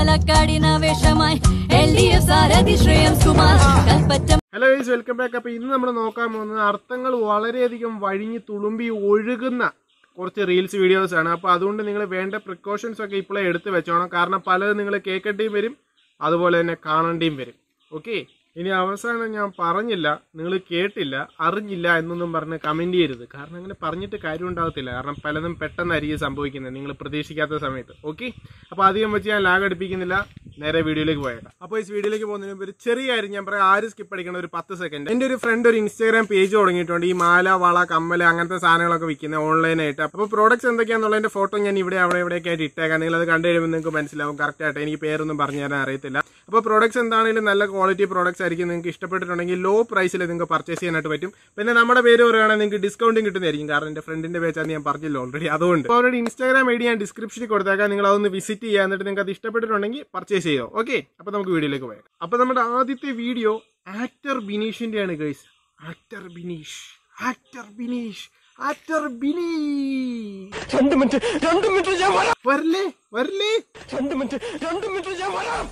എലമലക്കാടിനാവേശമായി L D F സാരഥി Shreyams Kumar Kalpetta hello guys welcome back അപ്പോൾ ഇന്ന് നമ്മൾ നോക്കാൻ പോകുന്നത് അർത്ഥങ്ങൾ വളരെയധികം വഴിഞ്ഞ് തുളുമ്പി ഒഴുകുന്ന കുറച്ച് റീൽസ് വീഡിയോസ് ആണ് അപ്പോൾ അതുകൊണ്ട് നിങ്ങൾ വേണ്ട പ്രിക്കോഷൻസ് ഒക്കെ ഇപ്പോഴേ എടുത്ത് വെച്ചോണം കാരണം പലതും നിങ്ങൾ കേൾക്കേണ്ടിയും വരും അതുപോലെ തന്നെ കാണേണ്ടിയും വരും ഓക്കെ ഇനി അവസാനം ഞാൻ പറഞ്ഞില്ല നിങ്ങൾ കേട്ടില്ല അറിഞ്ഞില്ല എന്നൊന്നും പറഞ്ഞ് കമൻറ്റ് ചെയ്യരുത് കാരണം അങ്ങനെ പറഞ്ഞിട്ട് കാര്യം ഉണ്ടാകത്തില്ല കാരണം പലതും പെട്ടെന്നായിരിക്കും സംഭവിക്കുന്നത് നിങ്ങൾ പ്രതീക്ഷിക്കാത്ത സമയത്ത് ഓക്കെ അപ്പോൾ അധികം വെച്ച് ഞാൻ ലാഗ് അടുപ്പിക്കുന്നില്ല നേരെ വീഡിയോയിലേക്ക് പോയേക്കാം അപ്പോൾ ഈ വീഡിയോയിലേക്ക് പോകുന്നതിന് മുമ്പ് ഒരു ചെറിയ കാര്യം ഞാൻ പറയാം ആരും സ്കിപ്പ് അടിക്കണം ഒരു പത്ത് സെക്കൻഡ് എൻ്റെ ഒരു ഫ്രണ്ട് ഒരു ഇൻസ്റ്റാഗ്രാം പേജ് തുടങ്ങിയിട്ടുണ്ട് ഈ മാല വള കമ്മല് അങ്ങനത്തെ സാധനങ്ങളൊക്കെ വിൽക്കുന്ന ഓൺലൈനായിട്ട് അപ്പോൾ പ്രോഡക്റ്റ്സ് എന്തൊക്കെയാണെന്നുള്ളതിന്റെ ഫോട്ടോ ഞാൻ ഇവിടെ അവിടെ എവിടെയൊക്കെ ആയിട്ട് ഇട്ടേക്കാം നിങ്ങൾ അത് കണ്ടു കഴിയുമ്പോൾ നിങ്ങൾക്ക് മനസ്സിലാവും കറക്റ്റ് ആയിട്ട് എനിക്ക് പേരൊന്നും പറഞ്ഞു തരാൻ അറിയത്തില്ല അപ്പോൾ പ്രോഡക്ട്സ് എന്താണെങ്കിലും നല്ല ക്വാളിറ്റി പ്രോഡക്ട്സ് ആയിരിക്കും നിങ്ങൾക്ക് ഇഷ്ടപ്പെട്ടിട്ടുണ്ടെങ്കിൽ ലോ പ്രൈസിൽ നിങ്ങൾക്ക് പർച്ചേസ് ചെയ്യാനായിട്ട് പറ്റും പിന്നെ നമ്മുടെ പേര് പറയുകയാണെങ്കിൽ നിങ്ങൾക്ക് ഡിസ്കൗണ്ടും കിട്ടുന്നതായിരിക്കും കാരണം എൻ്റെ ഫ്രണ്ടിന്റെ പേജാന്ന് ഞാൻ പറഞ്ഞല്ലോ ഓൾറെഡി അതുകൊണ്ട് അപ്പോൾ അവരുടെ ഇൻസ്റ്റാഗ്രാം ഐ ഡി ഞാൻ ഡിസ്ക്രിപ്ഷനിൽ കൊടുത്തേക്കാം നിങ്ങൾ അതൊന്ന് വിസിറ്റ് ചെയ്യുക എന്നിട്ട് നിങ്ങൾക്ക് അത് ഇഷ്ടപ്പെട്ടിട്ടുണ്ടെങ്കിൽ പർച്ചേസ് ചെയ്യോ ഓക്കെ അപ്പോൾ നമുക്ക് വീഡിയോയിലേക്ക് പോയാൽ അപ്പോൾ നമ്മുടെ ആദ്യത്തെ വീഡിയോ ആക്ടർ ബിനീഷിന്റെ ആണ് guys actor Bineesh actor Bineesh actor Bineesh രണ്ട് മിനിറ്റ് രണ്ട് മിനിറ്റ് ഞാൻ വരാം വരല്ലേ വരല്ലേ രണ്ട് മിനിറ്റ് രണ്ട് മിനിറ്റ് ഞാൻ വരാം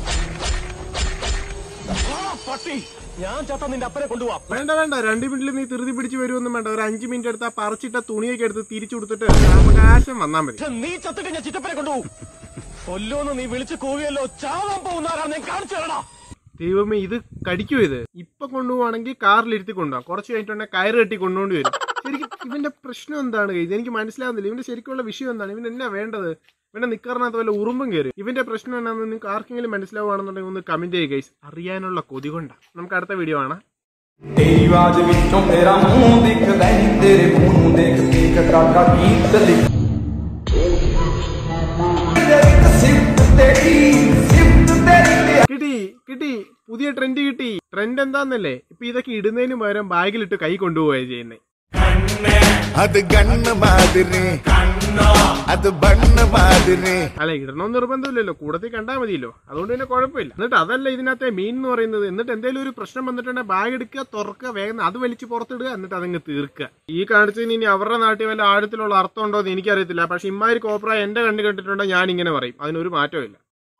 ആ, പട്ടി ഞാൻ ചത്ത നിന്റെ അപ്പനെ കൊണ്ടുപോവാം വേണ്ട വേണ്ട രണ്ട് മിനിറ്റിൽ നീ ധൃതി പിടിച്ച് വരുമൊന്നും വേണ്ട ഒരു അഞ്ച് മിനിറ്റ് എടുത്ത് ആ പറിച്ചിട്ട തുണിയൊക്കെ എടുത്ത് തിരിച്ചു കൊടുത്തിട്ട് അവകാശം വന്നാൽ മതി പക്ഷെ നീ ചത്തിട്ട് ഞാൻ ചിറ്റപ്പനെ കൊണ്ടുപോകും കൊല്ലോന്ന് നീ വിളിച്ചു കൂവിയല്ലോ ചാവാൻ പോകുന്നവരാണ് ഞാൻ കാണിച്ചു തരണോ ദൈവമേ ഇത് കടിക്കും ഇത് ഇപ്പൊ കൊണ്ടുപോവാണെങ്കിൽ കാറിലിരുത്തി കൊണ്ടുപോകാം കുറച്ച് കഴിഞ്ഞിട്ടുണ്ടെങ്കിൽ കയറ് കെട്ടി കൊണ്ടുകൊണ്ട് വരും ശരിക്കും ഇവന്റെ പ്രശ്നം എന്താണ് ഇത് എനിക്ക് മനസ്സിലാവുന്നില്ല ഇവന്റെ ശരിക്കുള്ള വിഷയം എന്താണ് ഇവൻ എന്നാ വേണ്ടത് ഇവന്റെ നിക്കറിനകത്ത് വല്ല ഉറുമ്പും കയറി ഇവന്റെ പ്രശ്നം എന്നാന്ന് നിങ്ങൾക്ക് ആർക്കെങ്കിലും മനസ്സിലാവുകയാണെന്നുണ്ടെങ്കിൽ ഒന്ന് കമന്റ് ചെയ്യുക ഗൈസ് അറിയാനുള്ള കൊതി കൊണ്ടാണ് നമുക്ക് അടുത്ത വീഡിയോ ആണ് ਤੇਰੀ ਆਵਾਜ਼ ਵਿੱਚੋਂ ਤੇਰਾ ਮੂੰਹ ਦਿਖਦਾ ਨੀ ਤੇਰੇ ਮੂੰਹ ਨੂੰ ਦੇਖ ਦੇਖ ਕਾਕਾ ਗੀਤ ਲਿਖ ਸਿਫਤ ਤੇਰੀ ਸਿਫਤ ਤੇਰੀ കിട്ടി കിട്ടി പുതിയ ട്രെൻഡ് കിട്ടി ട്രെൻഡ് എന്താന്നല്ലേ ഇപ്പൊ ഇതൊക്കെ ഇടുന്നതിന് പകരം ബാഗിലിട്ട് കൈ കൊണ്ടുപോവുക ചെയ്യുന്നത് അത് ഗണ്ണ് മാതിരി അത് ബണ്ണ് മാതിരി അല്ല ഇടണമെന്ന് നിർബന്ധമില്ലല്ലോ കൂടത്തിൽ കണ്ടാൽ മതിയല്ലോ അതുകൊണ്ട് പിന്നെ കുഴപ്പമില്ല എന്നിട്ട് അതല്ല ഇതിനകത്തെ മെയിൻ എന്ന് പറയുന്നത് എന്നിട്ട് എന്തെങ്കിലും ഒരു പ്രശ്നം വന്നിട്ടുണ്ടെങ്കിൽ ബാഗ് എടുക്കുക തുറക്കുക വേഗം അത് വലിച്ച് പുറത്തിടുക എന്നിട്ട് അതങ്ങ് തീർക്കുക ഈ കാണിച്ചതിന് ഇനി അവരുടെ നാട്ടിൽ വല്ല ആഴത്തിലുള്ള അർത്ഥം ഉണ്ടോ എന്ന് എനിക്കറിയത്തില്ല പക്ഷെ ഇമ്മാതിരി കോപ്ര എന്റെ കണ്ണ് കണ്ടിട്ടുണ്ടെങ്കിൽ ഞാൻ ഇങ്ങനെ പറയും അതിനൊരു മാറ്റമില്ല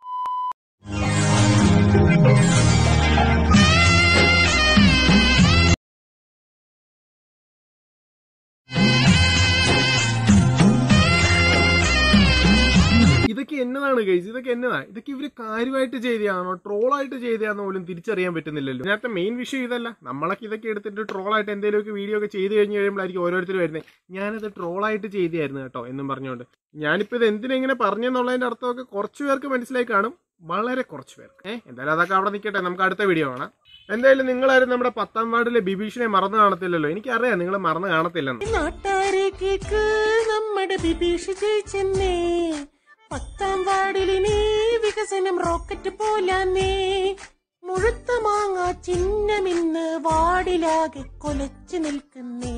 ഇതൊക്കെ എന്നതാണ് ഗൈസ് ഇതൊക്കെ എന്നതാ ഇതൊക്കെ ഇവര് കാര്യമായിട്ട് ചെയ്തതാണോ ട്രോളായിട്ട് ചെയ്തതാണോ പോലും തിരിച്ചറിയാൻ പറ്റുന്നില്ലല്ലോ ഇതിനകത്തെ മെയിൻ വിഷയം ഇതല്ല നമ്മളൊക്കെ ഇതൊക്കെ എടുത്തിട്ട് ട്രോളായിട്ട് എന്തെങ്കിലുമൊക്കെ വീഡിയോ ഒക്കെ ചെയ്ത് കഴിഞ്ഞ് കഴിയുമ്പോഴായിരിക്കും ഓരോരുത്തർ വരുന്നത് ഞാനത് ട്രോളായിട്ട് ചെയ്തായിരുന്നു കേട്ടോ എന്നും പറഞ്ഞുകൊണ്ട് ഞാനിപ്പോൾ ഇത് എന്തിനെങ്ങനെ പറഞ്ഞെന്നുള്ളതിന്റെ അർത്ഥമൊക്കെ കുറച്ച് പേർക്ക് മനസ്സിലായി കാണും വളരെ കുറച്ച് പേർക്ക് ഏഹ് എന്തായാലും അതൊക്കെ അവിടെ നിൽക്കട്ടെ നമുക്ക് അടുത്ത വീഡിയോ കാണാം എന്തായാലും നിങ്ങളാരും നമ്മുടെ പത്താം വാർഡിലെ ബിബീഷിനെ മറന്നു കാണത്തില്ലല്ലോ എനിക്കറിയാം നിങ്ങൾ മറന്നു കാണത്തില്ലെന്ന് നാട്ടാരെ കേക്ക് നമ്മുടെ ബിബീഷ് ജയിച്ചെന്നേ പത്താം വാർഡിലിനി വികസനം റോക്കറ്റ് പോലാന്നേ മുഴുത്ത മാങ്ങ ചിഹ്നമിന്ന് വാർഡിലാകെ കൊലച്ചു നിൽക്കുന്നേ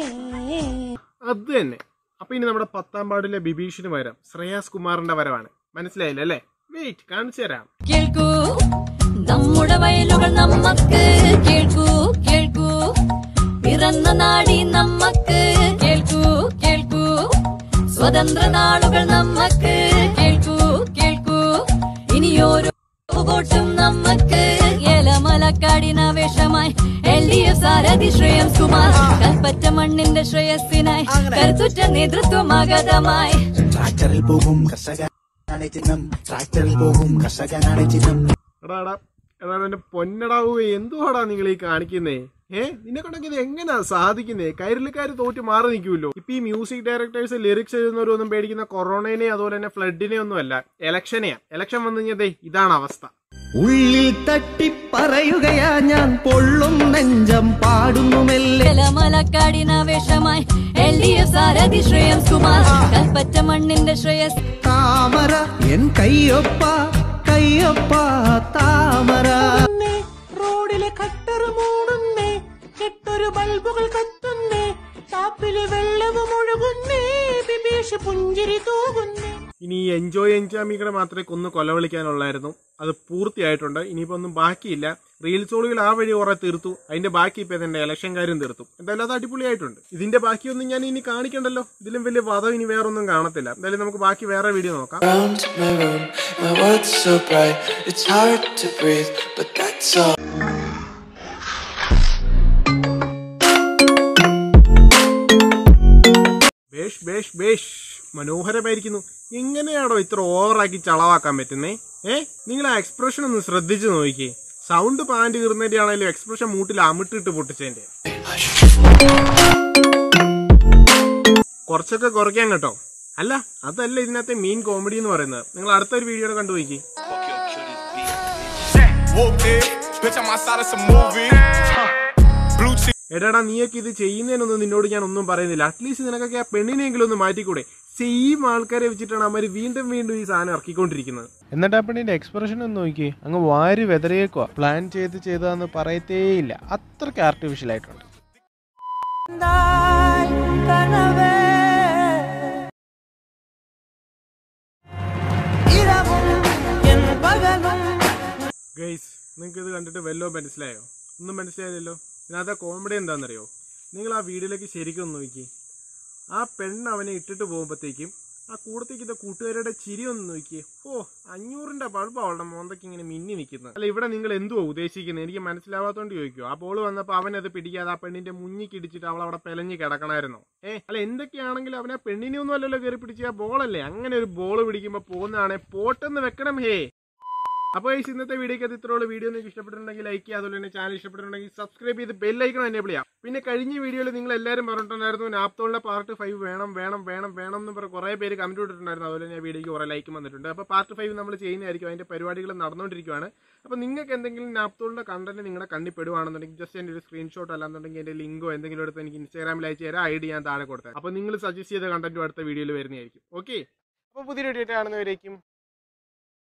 അത് തന്നെ അപ്പൊ ഇനി നമ്മുടെ പത്താം വാർഡിലെ ബിബീഷിന് പകരം ശ്രേയാസ് കുമാറിന്റെ വരവാണ് മനസ്സിലായില്ല അല്ലേ വെയിറ്റ് കാണിച്ചു തരാം കേൾക്കൂ നമ്മുടെ വയലുകൾ നമ്മക്ക് കേൾക്കൂ കേൾക്കൂ പിറന്ന നാടി നമ്മക്ക് കേൾക്കൂ കേൾക്കൂ സ്വതന്ത്ര നാളുകൾ നമ്മക്ക് കേൾക്കൂ കേൾക്കൂ ഇനിയൊരു വോട്ടും നമ്മക്ക് ഏലമലക്കാടിനാവേശമായി എൽ ഡി എഫ് സാരഥി ശ്രേയംസ് കുമാർ കൽപ്പറ്റ മണ്ണിന്റെ ശ്രേയസ്സിനായി കരുത്തുറ്റ നേതൃത്വമാഗതമായി ട്രാക്ടറിൽ പോകും കർഷകനാണ് ചിഹ്നം ട്രാക്ടറിൽ പോകും കർഷകനാണ് ചിഹ്നം എടാ എടാ എടാ എന്റെ പൊന്നടാവു എന്തുവാടാ നിങ്ങൾ ഈ കാണിക്കുന്നേ ഏ നിന്നെ കൊണ്ടൊക്കെ ഇത് എങ്ങനെയാ സാധിക്കുന്നേ കൈരളിക്കാർ തോറ്റ് മാറി നിൽക്കുമല്ലോ ഇപ്പൊ ഈ മ്യൂസിക് ഡയറക്ടേഴ്സ് ലിറിക്സ് എഴുതുന്നവരൊന്നും പേടിക്കുന്ന കൊറോണനെ അതുപോലെ തന്നെ ഫ്ലഡിനെ ഒന്നും അല്ല ഇലക്ഷനെയാ ഇലക്ഷൻ വന്നു കഴിഞ്ഞാൽ ദേ ഇതാണ് അവസ്ഥ ഉള്ളിൽ തട്ടി പറയുകയാ ഞാൻ പൊള്ളും നെഞ്ചം പാടുന്നുമെല്ലെ ഏലമലക്കാടിനാവേശമായി എൽ ഡി എഫ് സാരഥി ശ്രേയംസ് കുമാർ കൽപ്പറ്റ മണ്ണിന്റെ ശ്രേയസ് താമര എൻ കയ്യൊപ്പ കയ്യൊപ്പ താമര ന്നേ, റോഡിലെ കട്ടർ മൂടുന്നേ കെട്ടൊരു ബൾബുകൾ കത്തുന്നേ ടാപ്പില് വെള്ളവും ഒഴുകുന്നേ ബിബീഷ് പുഞ്ചിരി തൂകുന്നേ ഇനി ഈ എൻജോയ് എൻജാമികളെ മാത്രമേ കൊന്ന് കൊലവിളിക്കാനുള്ളായിരുന്നു അത് പൂർത്തിയായിട്ടുണ്ട് ഇനിയിപ്പോ ഒന്നും ബാക്കിയില്ല റീൽസോളുകൾ ആ വഴി കുറെ തീർത്തു അതിന്റെ ബാക്കി ഇപ്പൊ എന്റെ ഇലക്ഷൻ കാര്യം തീർത്തു എന്തായാലും അത് അടിപൊളിയായിട്ടുണ്ട് ഇതിന്റെ ബാക്കിയൊന്നും ഞാൻ ഇനി കാണിക്കണ്ടല്ലോ ഇതിലും വലിയ വധം ഇനി വേറൊന്നും കാണത്തില്ല എന്തായാലും നമുക്ക് ബാക്കി വേറെ വീഡിയോ നോക്കാം Round my room, my world's so bright, it's hard to breathe, but that's all. ബേഷ് ബേഷ് ബേഷ് മനോഹരമായിരിക്കുന്നു എങ്ങനെയാണോ ഇത്ര ഓവറാക്കി ചളവാക്കാൻ പറ്റുന്നേ ഏ നിങ്ങൾ ആ എക്സ്പ്രഷൻ ഒന്ന് ശ്രദ്ധിച്ചു നോക്കിയേ സൗണ്ട് പാൻറ് കീറുന്നതിന്റെ ആണെങ്കിലും എക്സ്പ്രഷൻ മൂട്ടിൽ അമിട്ടിട്ട് പൊട്ടിച്ചതിന്റെ കുറച്ചൊക്കെ കുറയ്ക്കാൻ കേട്ടോ അല്ല അതല്ല ഇതിനകത്തെ മെയിൻ കോമഡി എന്ന് പറയുന്നത് നിങ്ങൾ അടുത്തൊരു വീഡിയോ കണ്ടു നോക്കി Whooped it. Bitch, I'm outside of some movie. Blue cheese. എടാടാ നീയൊക്കെ ഇത് ചെയ്യുന്നതിനൊന്നും നിന്നോട് ഞാൻ ഒന്നും പറയുന്നില്ല അറ്റ്ലീസ്റ്റ് നിനക്കൊക്കെ ആ പെണ്ണിനെങ്കിലും ഒന്ന് മാറ്റിക്കൂടെ സെയിം ആൾക്കാരെ വെച്ചിട്ടാണ് അവര് വീണ്ടും വീണ്ടും ഈ സാധനം ഇറക്കിക്കൊണ്ടിരിക്കുന്നത് എന്നിട്ട് ആ പെണ്ണിന്റെ എക്സ്പ്രഷൻ ഒന്ന് നോക്കി അങ്ങ് വാരി വെതറിയേക്കുവാ പ്ലാൻ ചെയ്ത് ചെയ്തതെന്ന് പറയത്തേ ഇല്ല അത്രയ്ക്ക് ആർട്ടിഫിഷ്യൽ ആയിട്ടുണ്ട് ഗൈസ് നിങ്ങൾക്ക് ഇത് കണ്ടിട്ട് വല്ലോ മനസ്സിലായോ ഒന്നും മനസ്സിലായില്ലല്ലോ ഇതിനകത്ത് കോമഡി എന്താണെന്നറിയോ നിങ്ങൾ ആ വീഡിയോയിലേക്ക് ശരിക്കും ഒന്ന് നോക്കി ആ പെണ്ണ് അവനെ ഇട്ടിട്ട് പോകുമ്പോഴത്തേക്കും ആ കൂടത്തേക്ക് കൂട്ടുകാരുടെ ചിരി ഒന്ന് നോക്കിയേ ഓ അഞ്ഞൂറിന്റെ ബൾബ് അവളുടെ മോന്തയ്ക്ക് ഇങ്ങനെ മിന്നി നിൽക്കുന്നത് അല്ല ഇവിടെ നിങ്ങൾ എന്തുവാ ഉദ്ദേശിക്കുന്നത് എനിക്ക് മനസ്സിലാവാത്തോണ്ട് ചോദിക്കുമോ ആ ബോൾ വന്നപ്പോൾ അവനത് പിടിക്കാതെ ആ പെണ്ണിന്റെ മുന്നിക്ക് ഇടിച്ചിട്ട് അവൾ അവിടെ പെലഞ്ഞ് കിടക്കണമായിരുന്നോ ഏ അല്ല എന്തൊക്കെയാണെങ്കിലും അവനെ പെണ്ണിനെ ഒന്നും അല്ലല്ലോ കയറി പിടിച്ച ആ ബോളല്ലേ അങ്ങനെ ഒരു ബോൾ പിടിക്കുമ്പോൾ പോകുന്നതാണെ പോട്ടെന്ന് വെക്കണം ഹേ അപ്പോൾ ഈ ഇന്നത്തെ വീഡിയോക്ക് അത് ഇത്രയുള്ള വീഡിയോ നിങ്ങൾക്ക് ഇഷ്ടപ്പെട്ടിട്ടുണ്ടെങ്കിൽ ലൈക്ക് ചെയ്യുക അതുപോലെ തന്നെ ചാനൽ ഇഷ്ടപ്പെട്ടിട്ടുണ്ടെങ്കിൽ സബ്സ്ക്രൈബ് ചെയ്ത് ബെല്ലൈക്കണം എനേബിൾ ചെയ്യാം പിന്നെ കഴിഞ്ഞ വീഡിയോയിൽ നിങ്ങൾ എല്ലാവരും പറഞ്ഞിട്ടുണ്ടായിരുന്നു നാപ്തോളിന്റെ പാർട്ട് ഫൈവ് വേണം വേണം വേണം വേണം എന്ന് പറഞ്ഞ് കുറേ പേര് കമന്റ് ഇട്ടിട്ടുണ്ടായിരുന്നു അതുപോലെ തന്നെ വീഡിയോക്ക് കുറേ ലൈക്കും വന്നിട്ടുണ്ട് അപ്പോൾ പാർട്ട് ഫൈവ് നമ്മൾ ചെയ്യുന്നതായിരിക്കും അതിന്റെ പരിപാടികൾ നടന്നുകൊണ്ടിരിക്കുകയാണ് അപ്പോൾ നിങ്ങൾക്ക് എന്തെങ്കിലും നാപ്തോളിന്റെ കണ്ടന്റ് നിങ്ങളുടെ കണ്ണിൽ പെടുവാണെന്നുണ്ടെങ്കിൽ ജസ്റ്റ് എൻ്റെ ഒരു സ്ക്രീൻഷോട്ട് അല്ലാന്നുണ്ടെങ്കിൽ എൻ്റെ ലിങ്കോ എന്തെങ്കിലും എടുത്ത് എനിക്ക് ഇൻസ്റ്റാഗ്രാമിൽ അയച്ചു തരാം ഐ ഡി ഞാൻ താഴെ കൊടുത്തത് അപ്പോൾ നിങ്ങൾ സജസ്റ്റ് ചെയ്ത കണ്ടന്റും അടുത്ത വീഡിയോയിൽ വരുന്നതായിരിക്കും ഓക്കെ അപ്പോൾ പുതിയ വീഡിയോ കാണുന്നവരേക്കും